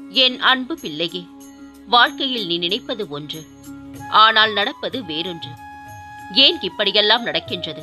என் அன்பு பிள்ளையே வாழ்க்கையில் நீ நினைப்பது ஒன்று ஆனால் நடப்பது வேறொன்று ஏன் இப்படியெல்லாம் நடக்கின்றது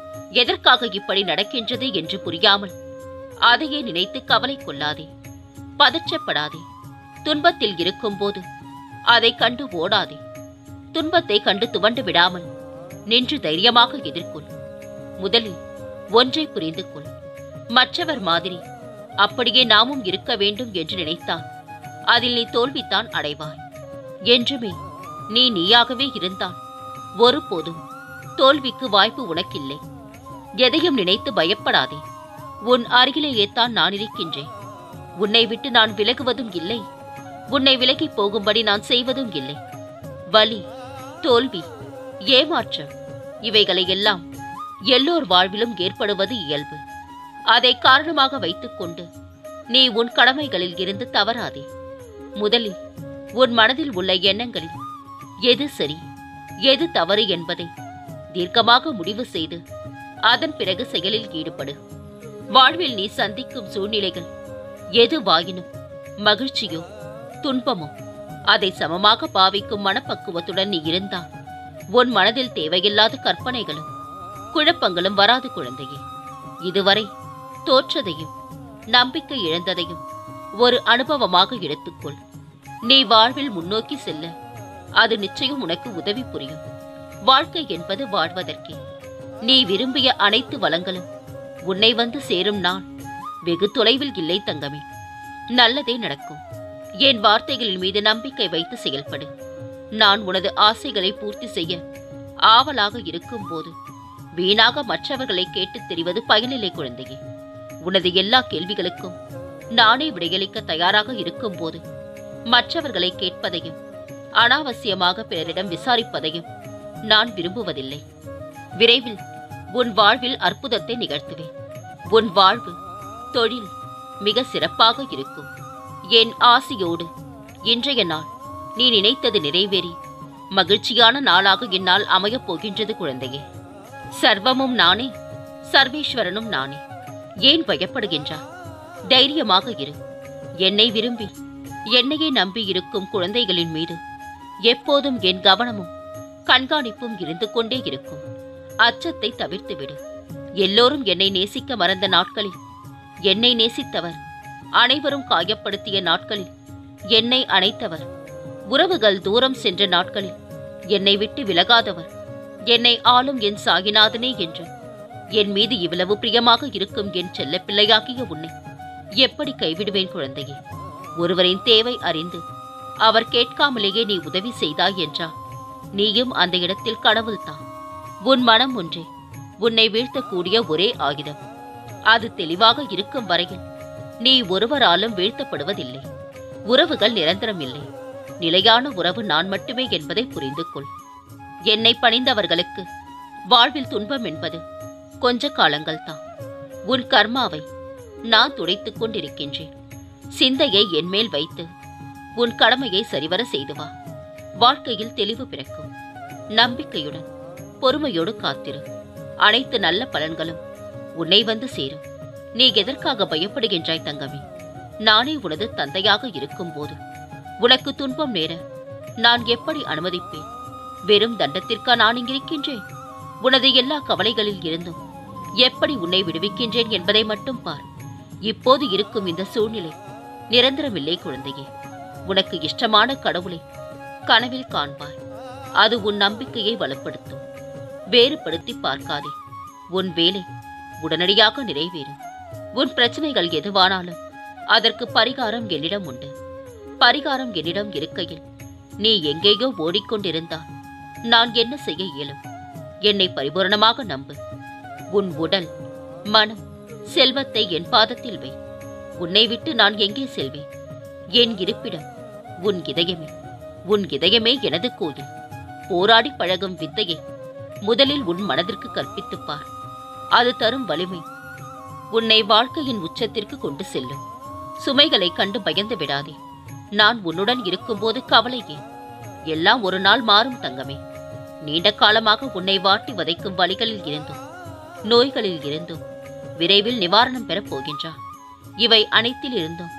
எதற்காக இப்படி நடக்கின்றது என்று புரியாமல் அதையே நினைத்து கவலை கொள்ளாதே பதற்றப்படாதே துன்பத்தில் இருக்கும்போது அதை கண்டு ஓடாதே துன்பத்தை கண்டு துவண்டு விடாமல் நின்று தைரியமாக எதிர்கொள் முதலில் ஒன்றை புரிந்து கொள் மற்றவர் மாதிரி அப்படியே நாமும் இருக்க வேண்டும் என்று நினைத்தால் அதில் நீ தோல்வித்தான் அடைவாய் என்றுமே நீ நீயாகவே இருந்தால் ஒருபோதும் தோல்விக்கு வாய்ப்பு உனக்கில்லை எதையும் நினைத்து பயப்படாதே உன் அருகிலேயே தான் நான் இருக்கின்றேன் உன்னை விட்டு நான் விலகுவதும் இல்லை உன்னை விலகி போகும்படி நான் செய்வதும் இல்லை வலி தோல்வி ஏமாற்றம் இவைகளை எல்லாம் எல்லோர் வாழ்விலும் ஏற்படுவது இயல்பு அதை காரணமாக வைத்துக்கொண்டு நீ உன் கடமைகளில் இருந்து தவறாதே முதலில் உன் மனதில் உள்ள எண்ணங்களில் எது சரி எது தவறு என்பதை தீர்க்கமாக முடிவு செய்து அதன் பிறகு செயலில் ஈடுபடு வாழ்வில் நீ சந்திக்கும் சூழ்நிலைகள் எதுவாயினும் மகிழ்ச்சியோ துன்பமோ அதை சமமாக பாவிக்கும் மனப்பக்குவத்துடன் நீ இருந்தால் உன் மனதில் தேவையில்லாத கற்பனைகளும் குழப்பங்களும் வராது குழந்தையே இதுவரை தோற்றதையும் நம்பிக்கை இழந்ததையும் ஒரு அனுபவமாக எடுத்துக்கொள் நீ வாழ்வில் முன்னோக்கி செல்ல அது நிச்சயம் உனக்கு உதவி புரியும் வாழ்க்கை என்பது வாழ்வதற்கே நீ விரும்பிய அனைத்து வளங்களும் உன்னை வந்து சேரும் நாள் வெகு தொலைவில் இல்லை தங்கமே நல்லதே நடக்கும் என் வார்த்தைகளின் மீது நம்பிக்கை வைத்து செயல்படு நான் உனது ஆசைகளை பூர்த்தி செய்ய ஆவலாக இருக்கும்போது வீணாக மற்றவர்களை கேட்டுத் தெரிவது பயனில்லை குழந்தையே உனது எல்லா கேள்விகளுக்கும் நானே விடையளிக்க தயாராக இருக்கும்போது மற்றவர்களை கேட்பதையும் அனாவசியமாக பிறரிடம் விசாரிப்பதையும் நான் விரும்புவதில்லை விரைவில் உன் வாழ்வில் அற்புதத்தை நிகழ்த்துவேன் உன் வாழ்வு தொழில் மிக சிறப்பாக இருக்கும் என் ஆசையோடு இன்றைய நாள் நீ நினைத்தது நிறைவேறி மகிழ்ச்சியான நாளாக என்னால் அமையப் போகின்றது குழந்தையே சர்வமும் நானே சர்வேஸ்வரனும் நானே ஏன் பயப்படுகின்றா தைரியமாக இரு என்னை விரும்பி என்னையே நம்பி இருக்கும் குழந்தைகளின் மீது எப்போதும் என் கவனமும் கண்காணிப்பும் இருந்து கொண்டே இருக்கும் அச்சத்தை தவிர்த்துவிடு எல்லோரும் என்னை நேசிக்க மறந்த நாட்களில் என்னை நேசித்தவர் அனைவரும் காயப்படுத்திய நாட்களில் என்னை அணைத்தவர் உறவுகள் தூரம் சென்ற நாட்களில் என்னை விட்டு விலகாதவர் என்னை ஆளும் என் சாகிநாதனே என்று என் மீது இவ்வளவு பிரியமாக இருக்கும் என் செல்லப் பிள்ளையாகிய உன்னை எப்படி கைவிடுவேன் குழந்தையே ஒருவரின் தேவை அறிந்து அவர் கேட்காமலேயே நீ உதவி செய்தாய் என்றால் நீயும் அந்த இடத்தில் கடவுள்தான் உன் மனம் ஒன்றே உன்னை வீழ்த்தக்கூடிய ஒரே ஆயுதம் அது தெளிவாக இருக்கும் வரையில் நீ ஒருவராலும் வீழ்த்தப்படுவதில்லை உறவுகள் நிரந்தரம் இல்லை நிலையான உறவு நான் மட்டுமே என்பதை புரிந்து கொள் என்னை பணிந்தவர்களுக்கு வாழ்வில் துன்பம் என்பது கொஞ்ச காலங்கள்தான் உன் கர்மாவை நான் துடைத்துக் கொண்டிருக்கின்றேன் சிந்தையை என்மேல் வைத்து உன் கடமையை சரிவர செய்து வா வாழ்க்கையில் தெளிவு பிறக்கும் நம்பிக்கையுடன் பொறுமையோடு காத்திரு அனைத்து நல்ல பலன்களும் உன்னை வந்து சேரும் நீ எதற்காக பயப்படுகின்றாய் தங்கமே நானே உனது தந்தையாக இருக்கும்போது உனக்கு துன்பம் நேர நான் எப்படி அனுமதிப்பேன் வெறும் தண்டத்திற்கா நான் இங்கிருக்கின்றேன் உனது எல்லா கவலைகளில் இருந்தும் எப்படி உன்னை விடுவிக்கின்றேன் என்பதை மட்டும் பார் இப்போது இருக்கும் இந்த சூழ்நிலை நிரந்தரமில்லை குழந்தையே உனக்கு இஷ்டமான கடவுளை கனவில் காண்பாய் அது உன் நம்பிக்கையை வலுப்படுத்தும் வேறுபடுத்தி பார்க்காதே உன் வேலை உடனடியாக நிறைவேறும் உன் பிரச்சனைகள் எதுவானாலும் அதற்கு பரிகாரம் என்னிடம் உண்டு பரிகாரம் என்னிடம் இருக்கையில் நீ எங்கேயோ ஓடிக்கொண்டிருந்தால் நான் என்ன செய்ய இயலும் என்னை பரிபூரணமாக நம்பு உன் உடல் மனம் செல்வத்தை என் பாதத்தில் வை உன்னை விட்டு நான் எங்கே செல்வேன் என் இருப்பிடம் உன் இதயமே உன் இதயமே எனது கோயில் போராடி பழகும் வித்தையை முதலில் உன் மனதிற்கு கற்பித்துப் பார் அது தரும் வலிமை உன்னை வாழ்க்கையின் உச்சத்திற்கு கொண்டு செல்லும் சுமைகளை கண்டு பயந்து விடாதே நான் உன்னுடன் இருக்கும்போது கவலை ஏன் எல்லாம் ஒரு நாள் மாறும் தங்கமே நீண்ட காலமாக உன்னை வாட்டி வதைக்கும் வழிகளில் இருந்தும் நோய்களில் இருந்தும் விரைவில் நிவாரணம் பெறப் போகின்றார் இவை அனைத்தில் இருந்தும்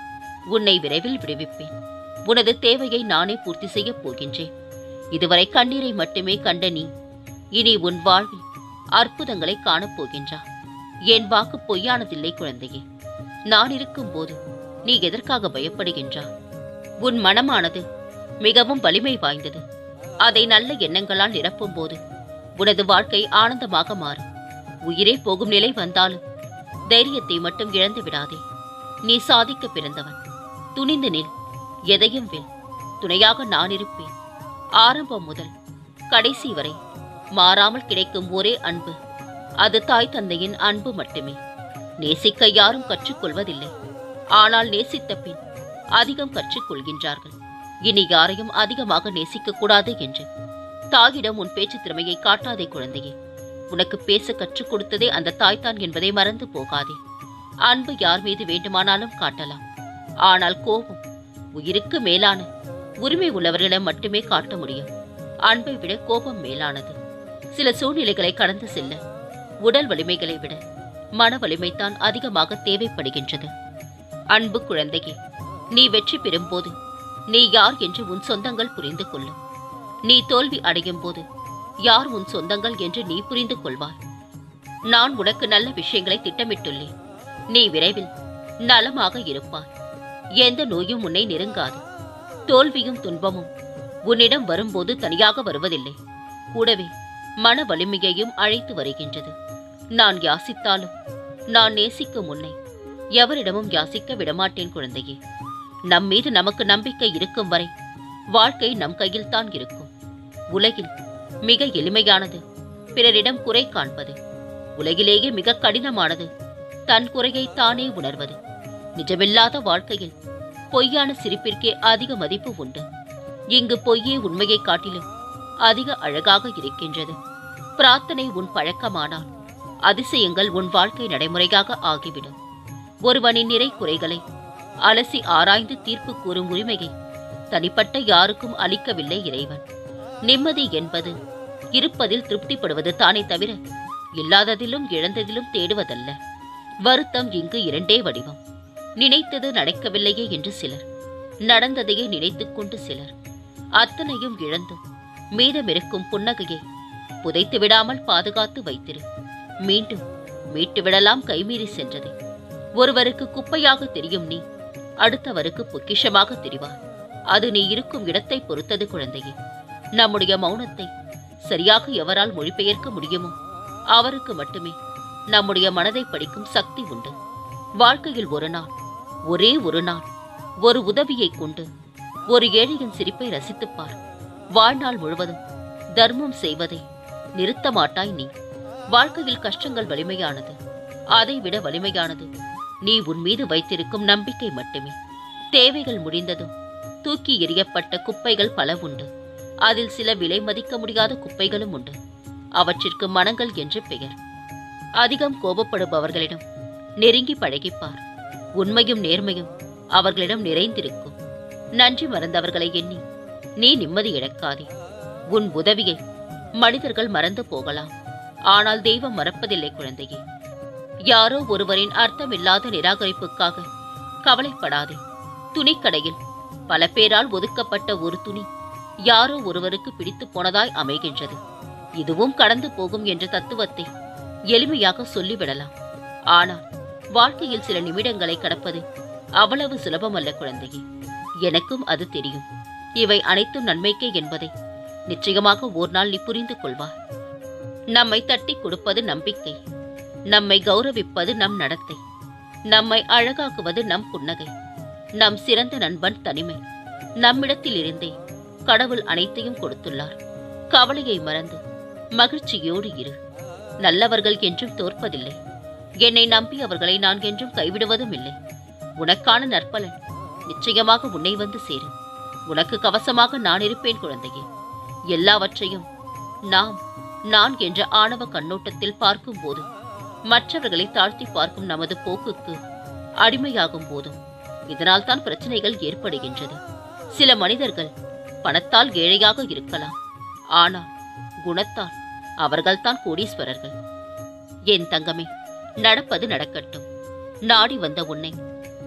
உன்னை விரைவில் விடுவிப்பேன் உனது தேவையை நானே பூர்த்தி செய்யப் போகின்றேன் இதுவரை கண்ணீரை மட்டுமே கண்ட நீ இனி உன் வாழ்வில் அற்புதங்களை காணப் போகின்றா என் வாக்கு பொய்யானதில்லை குழந்தையே நான் இருக்கும்போது நீ எதற்காக பயப்படுகின்றா உன் மனமானது மிகவும் வலிமை வாய்ந்தது அதை நல்ல எண்ணங்களால் நிரப்பும்போது உனது வாழ்க்கை ஆனந்தமாக மாறும் உயிரே போகும் நிலை வந்தாலும் தைரியத்தை மட்டும் இழந்து விடாதே நீ சாதிக்க பிறந்தவன் துணிந்து நில் எதையும் வெல் துணையாக நான் இருப்பேன் ஆரம்பம் முதல் கடைசி வரை மாறாமல் கிடைக்கும் ஒரே அன்பு அது தாய் தந்தையின் அன்பு மட்டுமே நேசிக்க யாரும் கற்றுக்கொள்வதில்லை ஆனால் நேசித்த பின் அதிகம் கற்றுக்கொள்கின்றார்கள் இனி யாரையும் அதிகமாக நேசிக்க கூடாது என்று தாயிடம் உன் பேச்சு திறமையை காட்டாதே குழந்தையே உனக்கு பேச கற்றுக் கொடுத்ததே அந்த தாய்தான் என்பதை மறந்து போகாதே அன்பு யார் மீது வேண்டுமானாலும் காட்டலாம் ஆனால் கோபம் உயிருக்கு மேலான உரிமை உள்ளவர்களிடம் மட்டுமே காட்ட முடியும் அன்பை விட கோபம் மேலானது சில சூழ்நிலைகளை கடந்து செல்ல உடல் வலிமைகளை விட மன வலிமைதான் அதிகமாக தேவைப்படுகின்றது அன்பு குழந்தையே நீ வெற்றி பெறும்போது நீ யார் என்று உன் சொந்தங்கள் புரிந்து கொள்ளும் நீ தோல்வி அடையும் போது யார் உன் சொந்தங்கள் என்று நீ புரிந்து கொள்வாய் நான் உனக்கு நல்ல விஷயங்களை திட்டமிட்டுள்ளேன் நீ விரைவில் நலமாக இருப்பாய் எந்த நோயும் உன்னை நெருங்காது தோல்வியும் துன்பமும் உன்னிடம் வரும்போது தனியாக வருவதில்லை கூடவே மன வலிமையையும் அழைத்து வருகின்றது நான் யாசித்தாலும் நான் நேசிக்கும் உன்னை எவரிடமும் யாசிக்க விடமாட்டேன் குழந்தையே நம் மீது நமக்கு நம்பிக்கை இருக்கும் வரை வாழ்க்கை நம் கையில்தான் இருக்கும் உலகில் மிக எளிமையானது பிறரிடம் குறை காண்பது உலகிலேயே மிக கடினமானது தன் குறையை தானே உணர்வது நிஜமில்லாத வாழ்க்கையில் பொய்யான சிரிப்பிற்கே அதிக மதிப்பு உண்டு இங்கு பொய்யே உண்மையை காட்டிலும் அதிக அழகாக இருக்கின்றது பிரார்த்தனை உன் பழக்கமானால் அதிசயங்கள் உன் வாழ்க்கை நடைமுறையாக ஆகிவிடும் ஒருவனின் நிறை குறைகளை அலசி ஆராய்ந்து தீர்ப்பு கூறும் உரிமையை தனிப்பட்ட யாருக்கும் அளிக்கவில்லை இறைவன் நிம்மதி என்பது இருப்பதில் திருப்திப்படுவது தானே தவிர இல்லாததிலும் இழந்ததிலும் தேடுவதல்ல வருத்தம் இங்கு இரண்டே வடிவம் நினைத்தது நடக்கவில்லையே என்று சிலர் நடந்ததையே நினைத்துக் கொண்டு சிலர் அத்தனையும் இழந்தும் மீதமிருக்கும் புன்னகையை புதைத்து விடாமல் பாதுகாத்து வைத்திரு மீண்டும் மீட்டு விடலாம் கைமீறி சென்றது ஒருவருக்கு குப்பையாக தெரியும் நீ அடுத்தவருக்கு பொக்கிஷமாக தெரிவார் அது நீ இருக்கும் இடத்தை பொறுத்தது குழந்தையே நம்முடைய மௌனத்தை சரியாக எவரால் மொழிபெயர்க்க முடியுமோ அவருக்கு மட்டுமே நம்முடைய மனதை படிக்கும் சக்தி உண்டு வாழ்க்கையில் ஒரு நாள் ஒரே ஒரு நாள் ஒரு உதவியை கொண்டு ஒரு ஏழையின் சிரிப்பை ரசித்துப் பார் வாழ்நாள் முழுவதும் தர்மம் செய்வதை நிறுத்த மாட்டாய் நீ வாழ்க்கையில் கஷ்டங்கள் வலிமையானது அதைவிட வலிமையானது நீ உன் மீது வைத்திருக்கும் நம்பிக்கை மட்டுமே தேவைகள் முடிந்ததும் தூக்கி எறியப்பட்ட குப்பைகள் பல உண்டு அதில் சில விலை மதிக்க முடியாத குப்பைகளும் உண்டு அவற்றிற்கு மனங்கள் என்று பெயர் அதிகம் கோபப்படுபவர்களிடம் நெருங்கி பழகிப்பார் உண்மையும் நேர்மையும் அவர்களிடம் நிறைந்திருக்கும் நன்றி மறந்தவர்களை எண்ணி நீ நிம்மதி இழக்காதே உன் உதவியை மனிதர்கள் மறந்து போகலாம் ஆனால் தெய்வம் மறப்பதில்லை குழந்தையே யாரோ ஒருவரின் அர்த்தமில்லாத நிராகரிப்புக்காக கவலைப்படாதே துணிக்கடையில் பல பேரால் ஒதுக்கப்பட்ட ஒரு துணி யாரோ ஒருவருக்கு பிடித்து போனதாய் அமைகின்றது இதுவும் கடந்து போகும் என்ற தத்துவத்தை எளிமையாக சொல்லிவிடலாம் ஆனால் வாழ்க்கையில் சில நிமிடங்களை கடப்பது அவ்வளவு சுலபமல்ல குழந்தையே எனக்கும் அது தெரியும் இவை அனைத்தும் நன்மைக்கே என்பதை நிச்சயமாக ஓர் நாள் நீ புரிந்து கொள்வார் நம்மை தட்டி கொடுப்பது நம்பிக்கை நம்மை கௌரவிப்பது நம் நடத்தை நம்மை அழகாக்குவது நம் புன்னகை நம் சிறந்த நண்பன் தனிமை நம்மிடத்திலிருந்தே கடவுள் அனைத்தையும் கொடுத்துள்ளார் கவலையை மறந்து மகிழ்ச்சியோடு இரு நல்லவர்கள் என்றும் தோற்பதில்லை என்னை நம்பி அவர்களை நான் என்றும் கைவிடுவதும் இல்லை உனக்கான நற்பலன் நிச்சயமாக உன்னை வந்து சேரும் உனக்கு கவசமாக நான் இருப்பேன் குழந்தையே எல்லாவற்றையும் நாம் நான் என்ற ஆணவ கண்ணோட்டத்தில் பார்க்கும்போது மற்றவர்களை தாழ்த்தி பார்க்கும் நமது போக்குக்கு அடிமையாகும் போதும் இதனால் தான் பிரச்சனைகள் ஏற்படுகின்றது சில மனிதர்கள் பணத்தால் ஏழையாக இருக்கலாம் ஆனால் குணத்தால் அவர்கள்தான் கோடீஸ்வரர்கள் என் தங்கமே நடப்பது நடக்கட்டும் நாடி வந்த உன்னை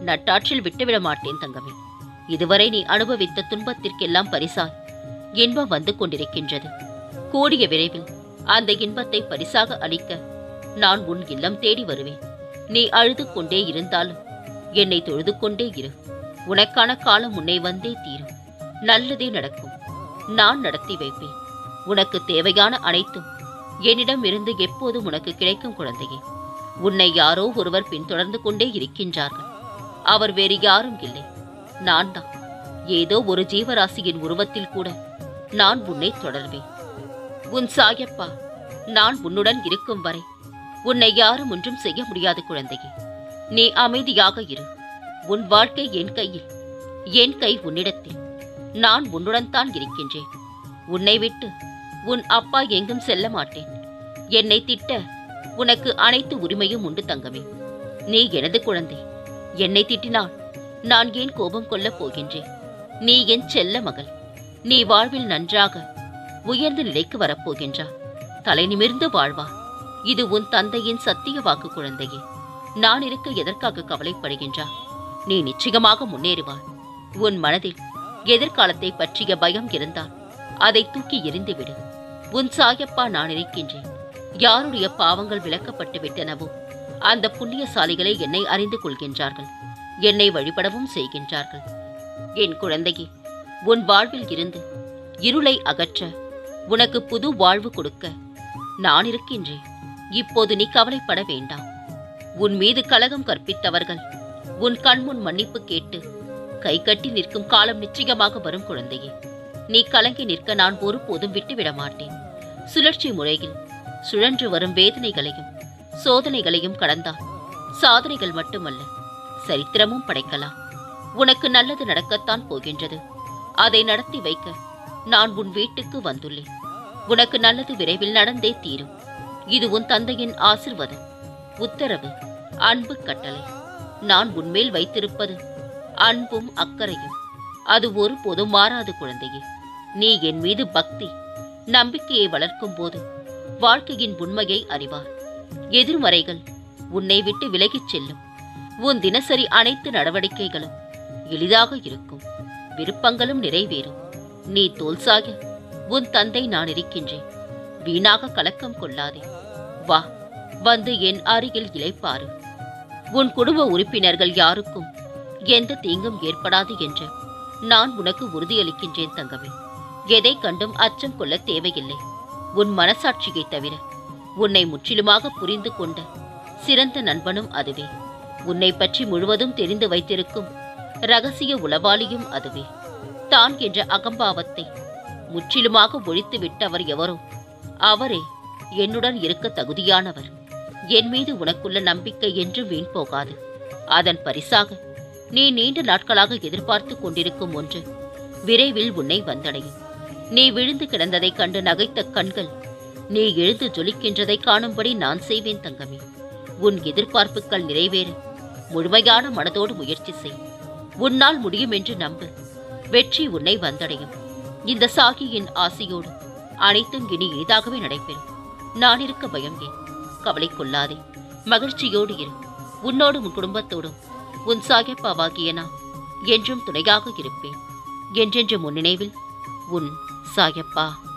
நட்டாற்றில் விட்டுவிட மாட்டேன் தங்கமே இதுவரை நீ அனுபவித்த துன்பத்திற்கெல்லாம் பரிசாய் இன்பம் வந்து கொண்டிருக்கின்றது கூடிய விரைவில் அந்த இன்பத்தை பரிசாக அளிக்க நான் உன் இல்லம் தேடி வருவேன் நீ அழுது கொண்டே இருந்தாலும் என்னை தொழுது கொண்டே இரு உனக்கான காலம் உன்னை வந்தே தீரும் நல்லதே நடக்கும் நான் நடத்தி வைப்பேன் உனக்கு தேவையான அனைத்தும் என்னிடம் இருந்து எப்போதும் உனக்கு கிடைக்கும் குழந்தையே உன்னை யாரோ ஒருவர் பின்தொடர்ந்து கொண்டே இருக்கின்றார்கள் அவர் வேறு யாரும் இல்லை நான் தான் ஏதோ ஒரு ஜீவராசியின் உருவத்தில் கூட நான் உன்னை தொடர்வேன் உன் சாயப்பா நான் உன்னுடன் இருக்கும் வரை உன்னை யாரும் ஒன்றும் செய்ய முடியாது குழந்தையே நீ அமைதியாக இரு உன் வாழ்க்கை என் கையில் என் கை உன்னிடத்தில் நான் உன்னுடன் தான் இருக்கின்றேன் உன்னை விட்டு உன் அப்பா எங்கும் செல்ல மாட்டேன் என்னை திட்ட உனக்கு அனைத்து உரிமையும் உண்டு தங்கமே நீ எனது குழந்தை என்னை திட்டினால் நான் ஏன் கோபம் கொள்ளப் போகின்றேன் நீ என் செல்ல மகள் நீ வாழ்வில் நன்றாக உயர்ந்த நிலைக்கு வரப்போகின்றாய் தலை நிமிர்ந்து வாழ்வார் இது உன் தந்தையின் சத்திய வாக்கு குழந்தையே நான் இருக்க எதற்காக கவலைப்படுகின்றாய் நீ நிச்சயமாக முன்னேறுவாய் உன் மனதில் எதிர்காலத்தை பற்றிய பயம் இருந்தால் அதை தூக்கி எறிந்துவிடு உன் சாயப்பா நான் இருக்கின்றேன் யாருடைய பாவங்கள் விலக்கப்பட்டு விட்டனவோ அந்த புண்ணியசாலிகளை என்னை அறிந்து கொள்கின்றார்கள் என்னை வழிபடவும் செய்கின்றார்கள் என் குழந்தையே உன் வாழ்வில் இருந்து இருளை அகற்ற உனக்கு புது வாழ்வு கொடுக்க நான் இருக்கின்றேன் இப்போது நீ கவலைப்பட வேண்டாம் உன் மீது கலகம் கற்பித்தவர்கள் உன் கண்முன் மன்னிப்பு கேட்டு கை கட்டி நிற்கும் காலம் நிச்சயமாக வரும் குழந்தையே நீ கலங்கி நிற்க நான் ஒருபோதும் விட்டுவிட மாட்டேன் சுழற்சி முறையில் சுழன்று வரும் வேதனைகளையும் சோதனைகளையும் கடந்தால் சாதனைகள் மட்டுமல்ல சரித்திரமும் படைக்கலாம் உனக்கு நல்லது நடக்கத்தான் போகின்றது அதை நடத்தி வைக்க நான் உன் வீட்டுக்கு வந்துள்ளேன் உனக்கு நல்லது விரைவில் நடந்தே தீரும் இது உன் தந்தையின் ஆசிர்வாதம் உத்தரவு அன்பு கட்டளை நான் உன்மேல் வைத்திருப்பது அன்பும் அக்கறையும் அது ஒருபோதும் மாறாது குழந்தையே நீ என் மீது பக்தி நம்பிக்கையை வளர்க்கும் போது வாழ்க்கையின் உண்மையை அறிவார் எதிர்மறைகள் உன்னை விட்டு விலகிச் செல்லும் உன் தினசரி அனைத்து நடவடிக்கைகளும் எளிதாக இருக்கும் விருப்பங்களும் நிறைவேறும் நீ தோல் சாய உன் தந்தை நான் இருக்கின்றேன் வீணாக கலக்கம் கொள்ளாதே வா வந்து என் அருகில் இளைப்பாரு உன் குடும்ப உறுப்பினர்கள் யாருக்கும் எந்த தீங்கும் ஏற்படாது என்று நான் உனக்கு உறுதியளிக்கின்றேன் தங்கமே எதை கண்டும் அச்சம் கொள்ள தேவையில்லை உன் மனசாட்சியை தவிர உன்னை முற்றிலுமாக புரிந்து கொண்ட சிறந்த நண்பனும் அதுவே உன்னை பற்றி முழுவதும் தெரிந்து வைத்திருக்கும் ரகசிய உளவாளியும் அதுவே தான் என்ற அகம்பாவத்தை முற்றிலுமாக ஒழித்து விட்டவர் எவரோ அவரே என்னுடன் இருக்க தகுதியானவர் என் மீது உனக்குள்ள நம்பிக்கை என்றும் வீண் போகாது அதன் பரிசாக நீ நீண்ட நாட்களாக எதிர்பார்த்து கொண்டிருக்கும் ஒன்று விரைவில் உன்னை வந்தடையும் நீ விழுந்து கிடந்ததைக் கண்டு நகைத்த கண்கள் நீ எழுந்து ஜொலிக்கின்றதை காணும்படி நான் செய்வேன் தங்கமே உன் எதிர்பார்ப்புகள் நிறைவேற முழுமையான மனதோடு முயற்சி செய் உன்னால் முடியும் என்று நம்பு வெற்றி உன்னை வந்தடையும் இந்த சாகியின் ஆசையோடு அனைத்தும் இனி எளிதாகவே நடைபெறும் நான் இருக்க பயம் ஏன் கவலை கொள்ளாதே மகிழ்ச்சியோடு இரு உன்னோடு உன் குடும்பத்தோடும் உன் சாயப்பாவாகிய நான் என்றும் துணையாக இருப்பேன் என்றென்று முன் நினைவில் உன் சாயப்பா